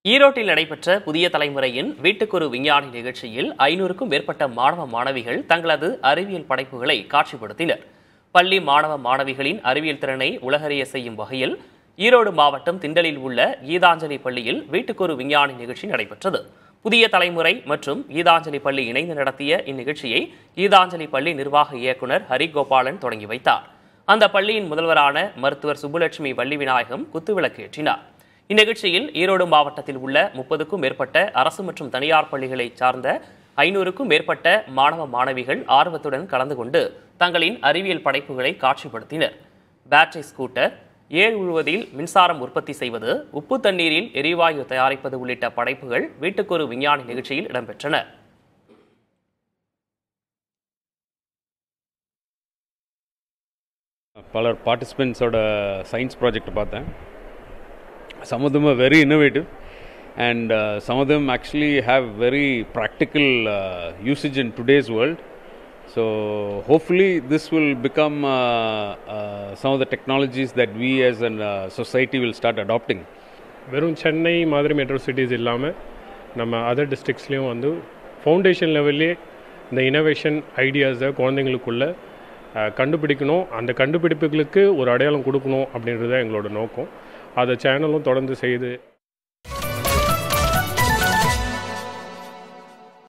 ஈரோட்டில் நடைபெற்ற புதிய தலைமுறையின் வீட்டுக்கொரு விஞ்ஞானி நிகழ்ச்சியில் ஐநூறுக்கும் மேற்பட்ட மாணவ மாணவிகள் தங்களது அறிவியல் படைப்புகளை காட்சிப்படுத்தினர் பள்ளி மாணவ மாணவிகளின் அறிவியல் திறனை உலகறிய செய்யும் வகையில் ஈரோடு மாவட்டம் திண்டலில் உள்ள கீதாஞ்சலி பள்ளியில் வீட்டுக்கொரு விஞ்ஞானி நிகழ்ச்சி நடைபெற்றது புதிய தலைமுறை மற்றும் கீதாஞ்சலி பள்ளி இணைந்து நடத்திய இந்நிகழ்ச்சியை கீதாஞ்சலி பள்ளி நிர்வாக இயக்குனர் ஹரிகோபாலன் தொடங்கி வைத்தார் அந்த பள்ளியின் முதல்வரான மருத்துவர் சுப்புலட்சுமி வள்ளி விநாயகம் குத்துவிளக்கு ஏற்றினார் இந்நிகழ்ச்சியில் ஈரோடு மாவட்டத்தில் உள்ள முப்பதுக்கும் மேற்பட்ட அரசு மற்றும் தனியார் பள்ளிகளைச் சார்ந்த ஐநூறுக்கும் மேற்பட்ட மாணவ மாணவிகள் ஆர்வத்துடன் கலந்து கொண்டு தங்களின் அறிவியல் படைப்புகளை காட்சிப்படுத்தினர் பேட்டரி ஸ்கூட்டர் ஏர் உழுவதில் மின்சாரம் உற்பத்தி செய்வது உப்பு தண்ணீரில் எரிவாயு தயாரிப்பது உள்ளிட்ட படைப்புகள் வீட்டுக்கொரு விஞ்ஞானி நிகழ்ச்சியில் இடம்பெற்றன பலர் பார்ட்டிசிபெண்ட்ஸோட சயின்ஸ் ப்ராஜெக்ட் பார்த்தேன் some of them are very innovative and uh, some of them actually have very practical uh, usage in today's world so hopefully this will become uh, uh, some of the technologies that we as a uh, society will start adopting வெறும் சென்னை மாதிரி metro cities இல்லாமல் நம்ம other டிஸ்ட்ரிக்ஸ்லேயும் வந்து foundation லெவல்லே இந்த innovation ஐடியாஸை குழந்தைங்களுக்குள்ள அஹ், கண்டுபிடிக்கணும் அந்த கண்டுபிடிப்புகளுக்கு ஒரு அடையாளம் கொடுக்கணும் அப்படின்றது தான் எங்களோட நோக்கம் அதை சேனலும் தொடர்ந்து செய்து